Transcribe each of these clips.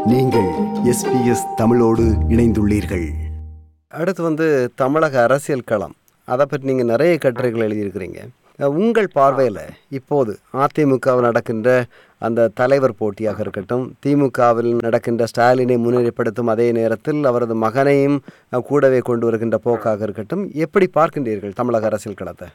நீங்கள் எஸ்பிஎஸ் தமிழோடு இணைந்துள்ளீர்கள் அடுத்து வந்து தமிழக அரசியல் களம் அதை பற்றி நீங்கள் நிறைய கட்டுரைகள் எழுதியிருக்கிறீங்க அஹ் உங்கள் பார்வையில் இப்போது அதிமுகவில் நடக்கின்ற அந்த தலைவர் போட்டியாக இருக்கட்டும் திமுகவில் நடக்கின்ற ஸ்டாலினை முன்னிலைப்படுத்தும் அதே நேரத்தில் அவரது மகனையும் அஹ், கூடவே கொண்டு வருகின்ற போக்காக இருக்கட்டும் எப்படி பார்க்கின்றீர்கள் தமிழக அரசியல் களத்தை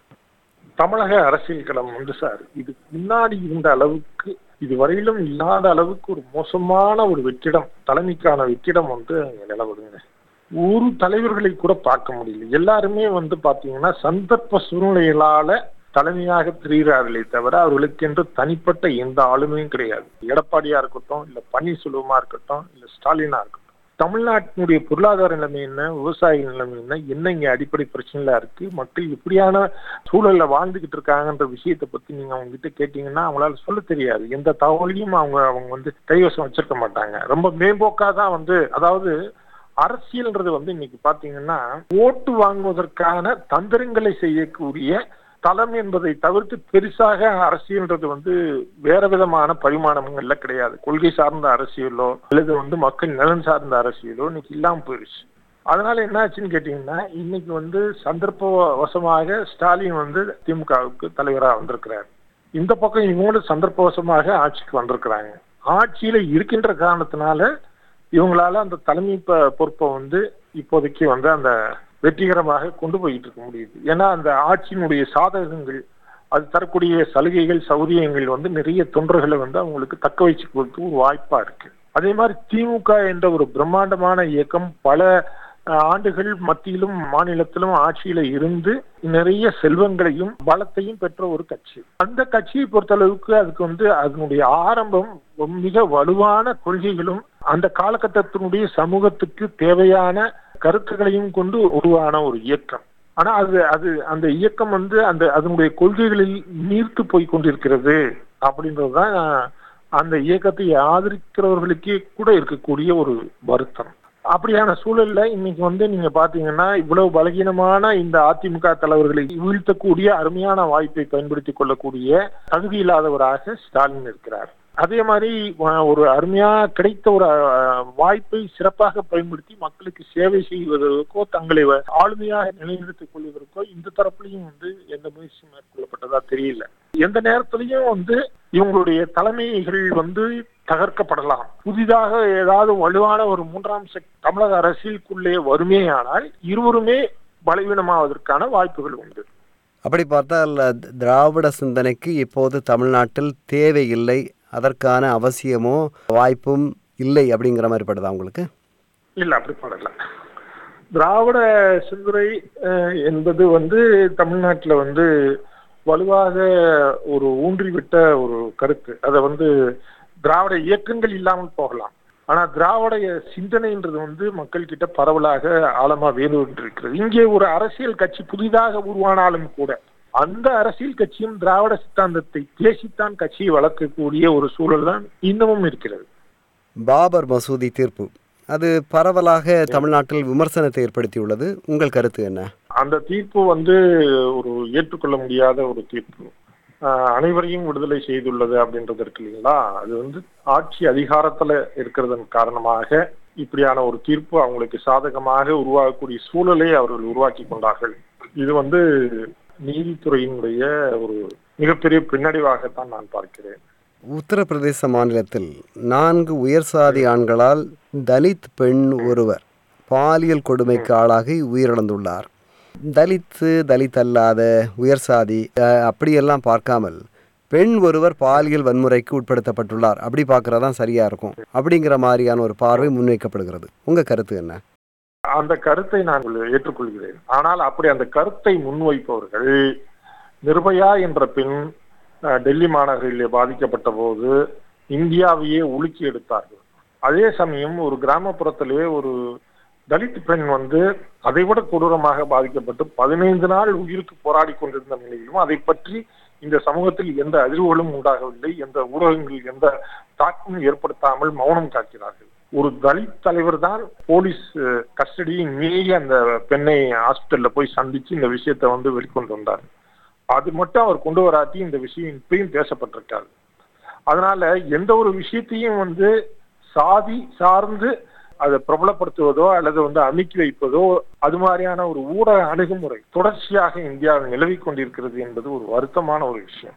தமிழக அரசியல் களம் வந்து சார் இது முன்னாடி இருந்த அளவுக்கு இதுவரையிலும் இல்லாத அளவுக்கு ஒரு மோசமான ஒரு வெற்றிடம் தலைமைக்கான வெற்றிடம் வந்து அங்க நிலவுதுங்க ஒரு தலைவர்களை கூட பார்க்க முடியல எல்லாருமே வந்து பாத்தீங்கன்னா சந்தர்ப்ப சூழ்நிலைகளால தலைமையாக தெரிகிறார்களே தவிர அவர்களுக்கென்று தனிப்பட்ட எந்த ஆளுமையும் கிடையாது எடப்பாடியா இருக்கட்டும் இல்ல பன்னீர்செல்வமா இருக்கட்டும் இல்ல ஸ்டாலினா இருக்கட்டும் தமிழ்நாட்டினுடைய பொருளாதார நிலைமை என்ன விவசாய நிலைமை என்ன என்ன இங்க அடிப்படை பிரச்சனைகளா இருக்கு மக்கள் இப்படியான சூழல்ல வாழ்ந்துகிட்டு இருக்காங்கன்ற விஷயத்தை பத்தி நீங்க அவங்க கிட்ட கேட்டீங்கன்னா அவங்களால சொல்ல தெரியாது எந்த தகவலையும் அவங்க அவங்க வந்து கைவசம் வச்சிருக்க மாட்டாங்க ரொம்ப மேம்போக்கா தான் வந்து அதாவது அரசியல்ன்றது வந்து இன்னைக்கு பாத்தீங்கன்னா ஓட்டு வாங்குவதற்கான தந்திரங்களை செய்யக்கூடிய தளம் என்பதை தவிர்த்து பெருசாக அரசியல்ன்றது வந்து வேற விதமான பரிமாணங்கள்ல கிடையாது கொள்கை சார்ந்த அரசியலோ அல்லது வந்து மக்கள் நலன் சார்ந்த அரசியலோ இன்னைக்கு இல்லாம போயிருச்சு அதனால என்ன ஆச்சுன்னு கேட்டீங்கன்னா இன்னைக்கு வந்து சந்தர்ப்ப வசமாக ஸ்டாலின் வந்து திமுகவுக்கு தலைவரா வந்திருக்கிறார் இந்த பக்கம் இவங்களும் சந்தர்ப்பவசமாக ஆட்சிக்கு வந்திருக்கிறாங்க ஆட்சியில இருக்கின்ற காரணத்தினால இவங்களால அந்த தலைமை ப- பொறுப்பை வந்து இப்போதைக்கு வந்து அந்த வெற்றிகரமாக கொண்டு போயிட்டு இருக்க முடியுது ஏன்னா அந்த ஆட்சியினுடைய சாதகங்கள் அது தரக்கூடிய சலுகைகள் சௌகரியங்கள் வந்து நிறைய தொண்டர்களை வந்து அவங்களுக்கு தக்க வச்சுக்கிறதுக்கு ஒரு வாய்ப்பா இருக்கு அதே மாதிரி திமுக என்ற ஒரு பிரம்மாண்டமான இயக்கம் பல அஹ், ஆண்டுகள் மத்தியிலும் மாநிலத்திலும் ஆட்சியில இருந்து நிறைய செல்வங்களையும் பலத்தையும் பெற்ற ஒரு கட்சி அந்த கட்சியை பொறுத்தளவுக்கு அதுக்கு வந்து அதனுடைய ஆரம்பம் மிக வலுவான கொள்கைகளும் அந்த காலகட்டத்தினுடைய சமூகத்துக்கு தேவையான கருத்துக்களையும் கொண்டு உருவான ஒரு இயக்கம் ஆனா அது அது அந்த இயக்கம் வந்து அந்த அதனுடைய கொள்கைகளில் நீர்த்து போய் கொண்டிருக்கிறது அப்படின்றதுதான் அந்த இயக்கத்தை ஆதரிக்கிறவர்களுக்கே கூட இருக்கக்கூடிய ஒரு வருத்தம் அப்படியான சூழல்ல இன்னைக்கு வந்து நீங்க பாத்தீங்கன்னா இவ்வளவு பலகீனமான இந்த அதிமுக தலைவர்களை வீழ்த்தக்கூடிய அருமையான வாய்ப்பை பயன்படுத்திக் கொள்ளக்கூடிய தகுதி இல்லாதவராக ஸ்டாலின் இருக்கிறார் அதே மாதிரி அஹ், ஒரு அருமையா கிடைத்த ஒரு அஹ், வாய்ப்பை சிறப்பாக பயன்படுத்தி மக்களுக்கு சேவை செய்வதற்கோ தங்களை வ- ஆளுமையாக நிலைநிறுத்திக் கொள்வதற்கோ இந்த தரப்புலையும் வந்து எந்த முயற்சியும் மேற்கொள்ளப்பட்டதா தெரியல எந்த நேரத்திலையும் வந்து இவங்களுடைய தலைமைகள் வந்து தகர்க்கப்படலாம் புதிதாக ஏதாவது வலுவான ஒரு மூன்றாம் சக்தி தமிழக அரசியலுக்குள்ளே வருமேயானால் இருவருமே பலவீனமாவதற்கான வாய்ப்புகள் உண்டு அப்படி பார்த்தால் அஹ், திராவிட சிந்தனைக்கு இப்போது தமிழ்நாட்டில் தேவையில்லை அதற்கான அவசியமோ வாய்ப்பும் இல்லை அப்படிங்கிற மாதிரி படுதா உங்களுக்கு இல்ல அப்படி படல திராவிட சிந்தனை அஹ், என்பது வந்து தமிழ்நாட்டுல வந்து வலுவாக ஒரு ஊன்றிவிட்ட ஒரு கருத்து அதை வந்து திராவிட இயக்கங்கள் இல்லாமல் போகலாம் ஆனா திராவிட சிந்தனைன்றது வந்து மக்கள் கிட்ட பரவலாக ஆழமா வேரூன்றிருக்கிறது இங்கே ஒரு அரசியல் கட்சி புதிதாக உருவானாலும் கூட அந்த அரசியல் கட்சியும் திராவிட சித்தாந்தத்தை பேசித்தான் கட்சியை வளர்க்கக்கூடிய ஒரு சூழல் தான் இன்னமும் இருக்கிறது பாபர் மசூதி தீர்ப்பு அது பரவலாக தமிழ்நாட்டில் விமர்சனத்தை ஏற்படுத்தியுள்ளது உங்கள் கருத்து என்ன அந்த தீர்ப்பு வந்து ஒரு ஏற்றுக்கொள்ள முடியாத ஒரு தீர்ப்பு ஆஹ் அனைவரையும் விடுதலை செய்துள்ளது அப்படின்றது இருக்கு இல்லைங்களா அது வந்து ஆட்சி அதிகாரத்துல இருக்கிறதன் காரணமாக இப்படியான ஒரு தீர்ப்பு அவங்களுக்கு சாதகமாக உருவாகக்கூடிய சூழலை அவர்கள் உருவாக்கி கொண்டார்கள் இது வந்து நீதித்துறையினுடைய ஒரு மிகப்பெரிய பின்னடைவாகத்தான் நான் பார்க்கிறேன் உத்தரப்பிரதேச மாநிலத்தில் நான்கு உயர் சாதி ஆண்களால் தலித் பெண் ஒருவர் பாலியல் கொடுமைக்கு ஆளாகி உயிரிழந்துள்ளார் தலித்து தலித் அல்லாத உயர் சாதி அஹ், அப்படியெல்லாம் பார்க்காமல் பெண் ஒருவர் பாலியல் வன்முறைக்கு உட்படுத்தப்பட்டுள்ளார் அப்படி பார்க்கறதான் சரியா இருக்கும் அப்படிங்கிற மாதிரியான ஒரு பார்வை முன்வைக்கப்படுகிறது உங்க கருத்து என்ன அந்த கருத்தை நான் ஏற்றுக்கொள்கிறேன் ஆனால் அப்படி அந்த கருத்தை முன்வைப்பவர்கள் நிர்பயா என்ற பெண் அஹ், டெல்லி மாநகரிலே பாதிக்கப்பட்ட போது இந்தியாவையே உலுக்கி எடுத்தார்கள் அதே சமயம் ஒரு கிராமப்புறத்திலே ஒரு தலித் பெண் வந்து அதைவிட கொடூரமாக பாதிக்கப்பட்டு பதினைந்து நாள் உயிருக்கு போராடி கொண்டிருந்த நிலையிலும் அதை பற்றி இந்த சமூகத்தில் எந்த அதிர்வுகளும் உண்டாகவில்லை எந்த ஊடகங்கள் எந்த தாக்கமும் ஏற்படுத்தாமல் மௌனம் காக்கிறார்கள் ஒரு தலித் தலைவர் தான் போலீஸ் அஹ், கஸ்டடியை மீறி அந்த பெண்ணை ஹாஸ்பிட்டல்ல போய் சந்திச்சு இந்த விஷயத்தை வந்து வெளிக்கொண்டு வந்தார் அது மட்டும் அவர் கொண்டு வராட்டி இந்த விஷயம் இப்பயும் பேசப்பட்டிருக்காது அதனால எந்த ஒரு விஷயத்தையும் வந்து சாதி சார்ந்து அதை பிரபலப்படுத்துவதோ அல்லது வந்து அமுக்கி வைப்பதோ அது மாதிரியான ஒரு ஊடக அணுகுமுறை தொடர்ச்சியாக இந்தியாவில் நிலவிக் கொண்டிருக்கிறது என்பது ஒரு வருத்தமான ஒரு விஷயம்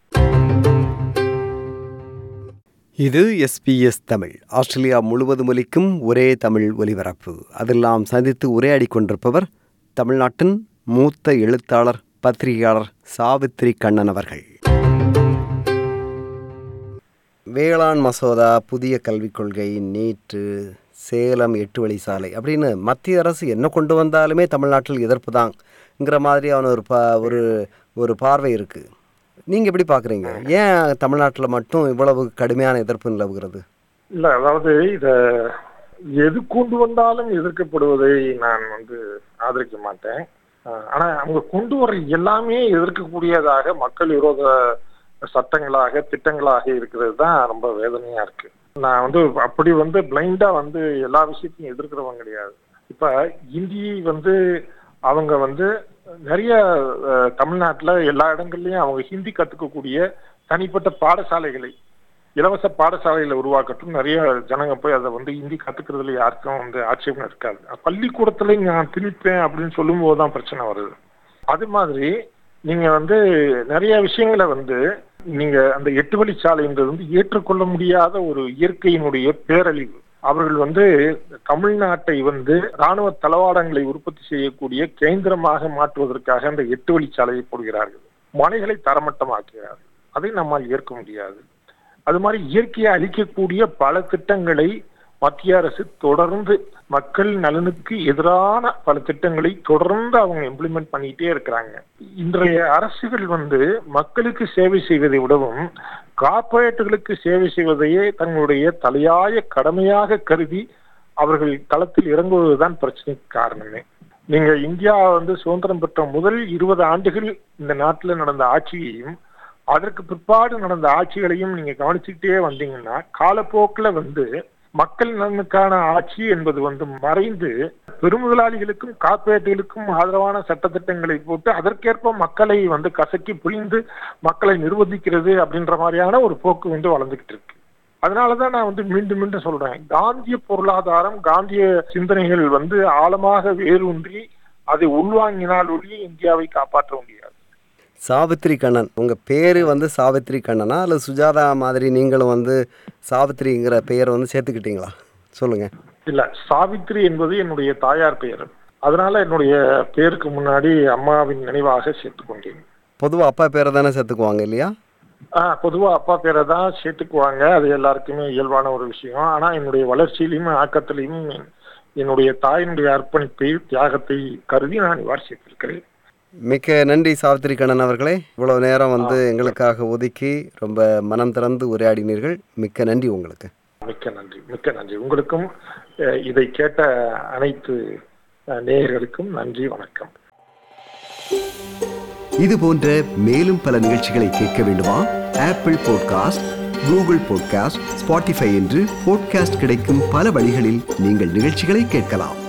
இது எஸ்பிஎஸ் தமிழ் ஆஸ்திரேலியா முழுவதும் ஒலிக்கும் ஒரே தமிழ் ஒலிபரப்பு அதெல்லாம் சந்தித்து உரையாடி கொண்டிருப்பவர் தமிழ்நாட்டின் மூத்த எழுத்தாளர் பத்திரிகையாளர் சாவித்ரி கண்ணன் அவர்கள் வேளாண் மசோதா புதிய கல்விக் கொள்கை நீட்டு சேலம் எட்டு வழி சாலை அப்படின்னு மத்திய அரசு என்ன கொண்டு வந்தாலுமே தமிழ்நாட்டில் எதிர்ப்பு தான்ங்கிற மாதிரியான ஒரு பா ஒரு ஒரு பார்வை இருக்குது நீங்கள் எப்படி பார்க்குறீங்க ஏன் தமிழ்நாட்டில் மட்டும் இவ்வளவு கடுமையான எதிர்ப்பு நிலவுகிறது இல்ல அதாவது இத எது கொண்டு வந்தாலும் எதிர்க்கப்படுவதை நான் வந்து ஆதரிக்க மாட்டேன் அஹ் ஆனா அவங்க கொண்டு வர எல்லாமே எதிர்க்கக்கூடியதாக மக்கள் விரோத சட்டங்களாக திட்டங்களாக இருக்கிறது தான் ரொம்ப வேதனையா இருக்கு நான் வந்து அப்படி வந்து பிளைண்டா வந்து எல்லா விஷயத்தையும் எதிர்க்கிறவங்க கிடையாது இப்ப இந்தி வந்து அவங்க வந்து நிறைய அஹ், தமிழ்நாட்டுல எல்லா இடங்கள்லயும் அவங்க ஹிந்தி கத்துக்கக்கூடிய தனிப்பட்ட பாடசாலைகளை இலவச பாடசாலைகளை உருவாக்கட்டும் நிறைய ஜனங்க போய் அதை வந்து ஹிந்தி கத்துக்கிறதுல யாருக்கும் வந்து ஆட்சேபம் இருக்காது பள்ளிக்கூடத்துல நான் திணிப்பேன் அப்படின்னு சொல்லும் போதுதான் பிரச்சனை வருது அது மாதிரி நீங்க வந்து நிறைய விஷயங்களை வந்து நீங்க அந்த எட்டு வழிச்சாலைன்றது வந்து ஏற்றுக்கொள்ள முடியாத ஒரு இயற்கையினுடைய பேரழிவு அவர்கள் வந்து தமிழ்நாட்டை வந்து ராணுவ தளவாடங்களை உற்பத்தி செய்யக்கூடிய கேந்திரமாக மாற்றுவதற்காக அந்த எட்டு வழிச்சாலையை போடுகிறார்கள் மலைகளை தரமட்டமாக்குகிறார்கள் அதை நம்மால் ஏற்க முடியாது அது மாதிரி இயற்கையை அழிக்கக்கூடிய பல திட்டங்களை மத்திய அரசு தொடர்ந்து மக்கள் நலனுக்கு எதிரான பல திட்டங்களை தொடர்ந்து அவங்க இம்ப்ளிமெண்ட் பண்ணிட்டே இருக்கிறாங்க இன்றைய அரசுகள் வந்து மக்களுக்கு சேவை செய்வதை விடவும் கார்ப்பரேட்டுகளுக்கு சேவை செய்வதையே தங்களுடைய தலையாய கடமையாக கருதி அவர்கள் களத்தில் இறங்குவதுதான் பிரச்சனைக்கு காரணமே நீங்க இந்தியா வந்து சுதந்திரம் பெற்ற முதல் இருபது ஆண்டுகள் இந்த நாட்டுல நடந்த ஆட்சியையும் அதற்கு பிற்பாடு நடந்த ஆட்சிகளையும் நீங்க கவனிச்சுக்கிட்டே வந்தீங்கன்னா காலப்போக்குல வந்து மக்கள் நலனுக்கான ஆட்சி என்பது வந்து மறைந்து பெருமுதலாளிகளுக்கும் கார்ப்பரேட்டுகளுக்கும் ஆதரவான சட்டத்திட்டங்களை போட்டு அதற்கேற்ப மக்களை வந்து கசக்கி புரிந்து மக்களை நிர்வகிக்கிறது அப்படின்ற மாதிரியான ஒரு போக்கு வந்து வளர்ந்துகிட்டு இருக்கு அதனாலதான் நான் வந்து மீண்டும் மீண்டும் சொல்றேன் காந்திய பொருளாதாரம் காந்திய சிந்தனைகள் வந்து ஆழமாக வேரூன்றி அதை உள்வாங்கினால் ஒழிய இந்தியாவை காப்பாற்ற முடியாது சாவித்ரி கண்ணன் உங்கள் பேர் வந்து சாவித்ரி கண்ணனா அல்லது சுஜாதா மாதிரி நீங்களும் வந்து சாவித்ரிங்கிற பெயரை வந்து சேர்த்துக்கிட்டீங்களா சொல்லுங்கள் இல்ல சாவித்ரி என்பது என்னுடைய தாயார் பெயர் அதனால என்னுடைய பேருக்கு முன்னாடி அம்மாவின் நினைவாக சேர்த்துக் கொண்டேன் பொதுவாக அப்பா பேரை தானே சேர்த்துக்குவாங்க இல்லையா ஆஹ் பொதுவா அப்பா பேரை தான் சேர்த்துக்குவாங்க அது எல்லாருக்குமே இயல்பான ஒரு விஷயம் ஆனா என்னுடைய வளர்ச்சியிலையும் ஆக்கத்திலையும் என்னுடைய தாயினுடைய அர்ப்பணிப்பை தியாகத்தை கருதி நான் இவ்வாறு சேர்த்திருக்கிறேன் மிக்க நன்றி சாவித்ரி கண்ணன் அவர்களே இவ்வளவு நேரம் வந்து எங்களுக்காக ஒதுக்கி ரொம்ப மனம் திறந்து உரையாடினீர்கள் மிக்க நன்றி உங்களுக்கு மிக்க நன்றி மிக்க நன்றி உங்களுக்கும் அஹ், இதை கேட்ட அனைத்து அஹ், நேயர்களுக்கும் நன்றி வணக்கம் இது போன்ற மேலும் பல நிகழ்ச்சிகளை கேட்க வேண்டுமா Apple podcast Google podcast Spotify என்று பாட்காஸ்ட் கிடைக்கும் பல வழிகளில் நீங்கள் நிகழ்ச்சிகளை கேட்கலாம்